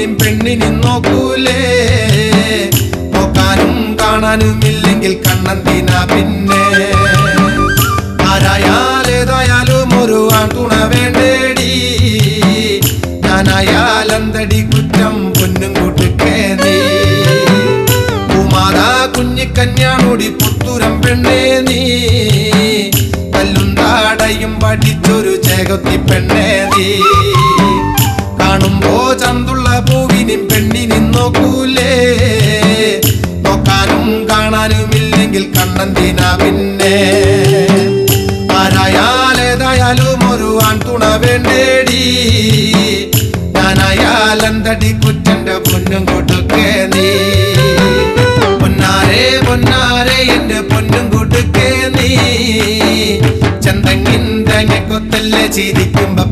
പൂവിനും പെണ്ണിനും നോക്കൂലേ നോക്കാനും കാണാനും ഇല്ലെങ്കിൽ കണ്ണന്തിന പിന്നെ ആരായാലേതായാലും ഒരു ആൺ തുണ വേണ്ടേടി ഞാനായാലെന്തടി കുറ്റം പൊന്നും കൂട്ടുക്കേ നീ കുമാരാ കുഞ്ഞിക്കഞ്ഞാണോടി പുത്തുരം പെണ്ണേ നീ കല്ലും താടയും പഠിച്ചൊരു ചേകത്തി പെണ്ണേ നീ കാണുമ്പോ ചന്തുള്ള പൂവിനും പെണ്ണിനും നോക്കൂലേ നോക്കാനും കാണാനും ഇല്ലെങ്കിൽ കണ്ണന്തിന പിന്നെ ആരായാലേതായാലും ഒരു ആൺ തുണ വേണ്ടേടി ഞാനായാലെന്തടി കുറ്റന്റെ പൊന്നും കൊടുക്കേ നീ പൊന്നാരെ പൊന്നാരെ എന്റെ പൊന്നും കൊടുക്കേ നീ ചന്തങ്ങിൻ തേങ്ങ കൊത്തല്ലേ ചിരിക്കുമ്പോ